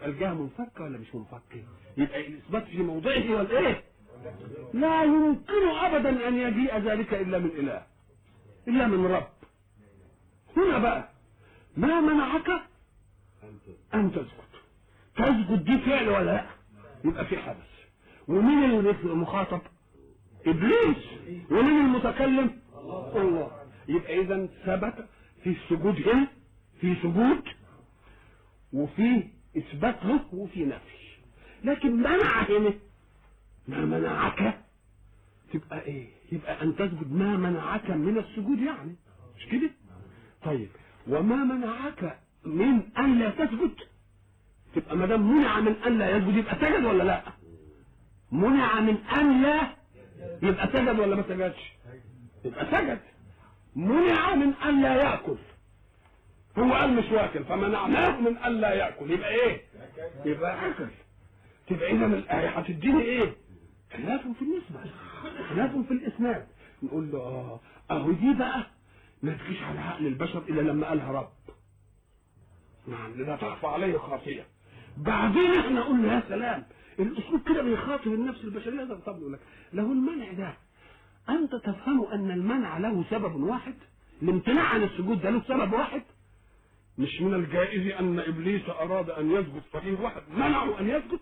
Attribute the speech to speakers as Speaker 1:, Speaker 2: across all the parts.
Speaker 1: يبقى الجهه منفكه ولا مش منفكه يبقى الاثبات في موضعه والايه لا يمكن ابدا ان يجيء ذلك الا من اله الا من رب هنا بقى ما منعك ان تسجد تسجد دي فعل ولا لا يبقى في حدث ومين المخاطب ابليس ومين المتكلم الله يبقى اذا ثبت في السجود هنا في سجود وفي اثبات له وفي نفي لكن منع هنا ما منعك تبقى ايه يبقى ان تسجد ما منعك من السجود يعني مش كده طيب وما منعك من ان لا تسجد تبقى ما دام منع من ان لا يسجد يبقى سجد ولا لا منع من ان لا يبقى سجد ولا ما سجدش يبقى سجد منع من ان لا ياكل هو قال مش واكل فمنعناه من ان لا ياكل يبقى ايه يبقى اكل تبقى اذا الايه هتديني ايه خلاف في النسبه خلاف في الاسناد نقول له اه اهو دي بقى ما تجيش على عقل البشر الا لما قالها رب نعم لا تخفى عليه خافيه بعدين احنا قلنا يا سلام الاسلوب كده بيخاطب النفس البشريه ده طب يقول لك له المنع ده انت تفهم ان المنع له سبب واحد الامتناع عن السجود ده له سبب واحد مش من الجائز ان ابليس اراد ان يسجد ففيه واحد منعه ان يسجد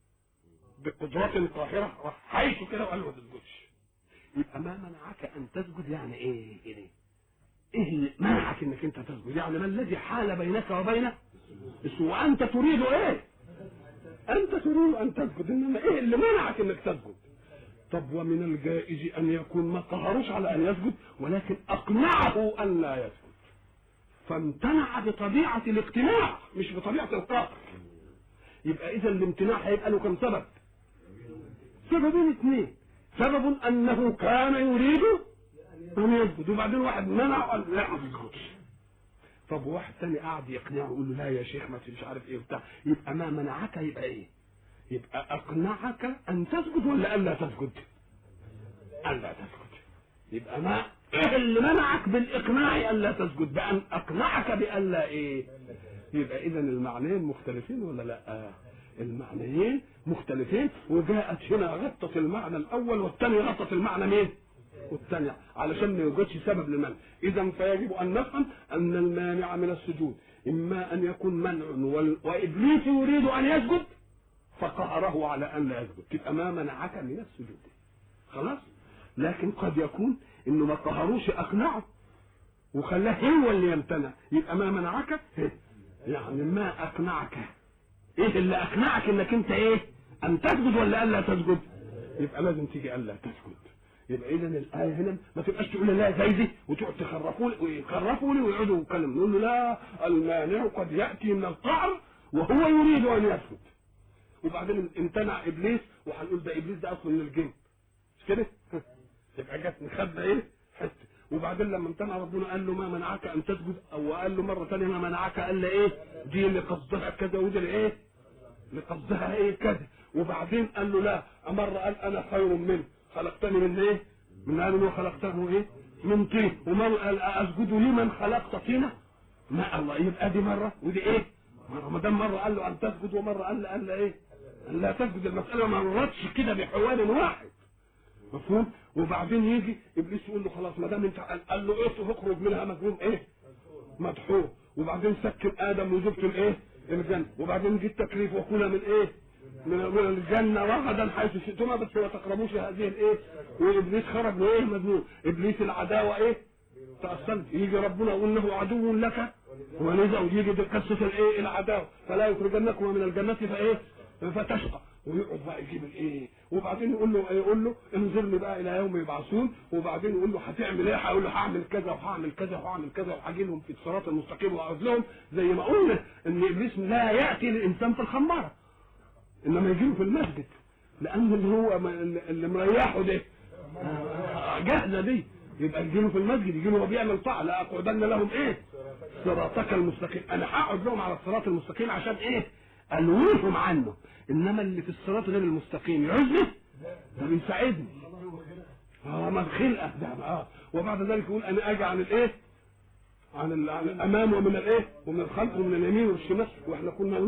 Speaker 1: بقدرة قاهرة راح حيث كده وقال له ما تسجدش يبقى ما منعك ان تسجد يعني ايه ايه ايه اللي منعك انك انت تسجد يعني ما الذي حال بينك وبين وانت تريد ايه انت تريد ان تسجد انما ايه اللي منعك انك تسجد طب ومن الجائز ان يكون ما قهروش على ان يسجد ولكن اقنعه ان لا يسجد فامتنع بطبيعة الاقتناع مش بطبيعة القهر يبقى اذا الامتناع هيبقى له كم سبب سببين اثنين سبب انه كان يريد ان يسجد وبعدين واحد منع وقال لا ما تسجدش طب واحد تاني قاعد يقنعه يقول له لا يا شيخ ما مش عارف ايه وبتاع يبقى ما منعك يبقى ايه يبقى اقنعك ان تسجد ولا الا تسجد الا تسجد يبقى ما ايه اللي منعك بالاقناع الا تسجد بان اقنعك بالا ايه يبقى اذا المعنيين مختلفين ولا لا المعنيين مختلفين وجاءت هنا غطت المعنى الاول والثاني غطت المعنى مين والثانية علشان ما يوجدش سبب للمنع إذا فيجب أن نفهم أن المانع من السجود إما أن يكون منع وال... وإبليس يريد أن يسجد فقهره على أن لا يسجد تبقى ما منعك من السجود خلاص لكن قد يكون إنه ما قهروش أقنعه وخلاه هو اللي يمتنع يبقى ما منعك يعني ما أقنعك إيه اللي أقنعك إنك أنت إيه أن تسجد ولا ألا تسجد يبقى لازم تيجي ألا تسجد يبقى اذا الايه هنا ما تبقاش تقول لا زي دي وتقعد تخرفوا لي ويخرفوا لي ويقعدوا يتكلموا نقول له لا المانع قد ياتي من القعر وهو يريد ان يسجد وبعدين امتنع ابليس وهنقول ده ابليس ده اصلا من الجن مش كده؟ يبقى جت خدنا ايه؟ حته وبعدين لما امتنع ربنا قال له ما منعك ان تسجد او قال له مره ثانيه ما منعك قال له ايه؟ دي اللي قصدها كذا ودي اللي ايه؟ اللي قصدها ايه كذا وبعدين قال له لا مره قال انا خير منه خلقتني من ايه؟ من قال له خلقته ايه؟ من طين ومن قال اسجد لمن خلقت طينه؟ ما الله يبقى دي مره ودي ايه؟ مرة ما دام مره قال له ان تسجد ومره قال له قال له ايه؟ قال لا تسجد المساله ما مرتش كده بحوار واحد مفهوم؟ وبعدين يجي ابليس يقول له خلاص ما دام انت قال له ايه اخرج منها مجنون ايه؟ مدحور وبعدين سكن ادم وزوجته الايه؟ الجنه وبعدين جه التكليف وكلها من ايه؟ من الجنة رغدا حيث شئتما بس ما تقربوش هذه الايه وابليس خرج من ايه مجنون ابليس العداوة ايه تأصلت يجي ربنا يقول له عدو لك ولذا ويجي قصة الايه العداوة فلا يخرجنكما من الجنة فايه فتشقى ويقعد بقى يجيب الايه وبعدين يقول له يقول له انظرني بقى الى يوم يبعثون وبعدين يقول له هتعمل ايه هيقول له هعمل كذا وهعمل كذا وهعمل كذا وهاجي لهم في الصراط المستقيم واقعد لهم زي ما قلنا ان ابليس لا ياتي للانسان في الخماره انما يجيله في المسجد لان اللي هو اللي مريحه ده جهزه دي يبقى يجيله في المسجد يجيله وهو بيعمل طاعه لا اقعدن لهم ايه صراطك المستقيم انا هقعد لهم على الصراط المستقيم عشان ايه الويهم عنه انما اللي في الصراط غير المستقيم يعوزني ده بيساعدني اه ما الخلقه ده اه وبعد ذلك يقول انا اجي عن الايه عن, عن الامام ومن الايه ومن الخلف ومن اليمين والشمال واحنا كنا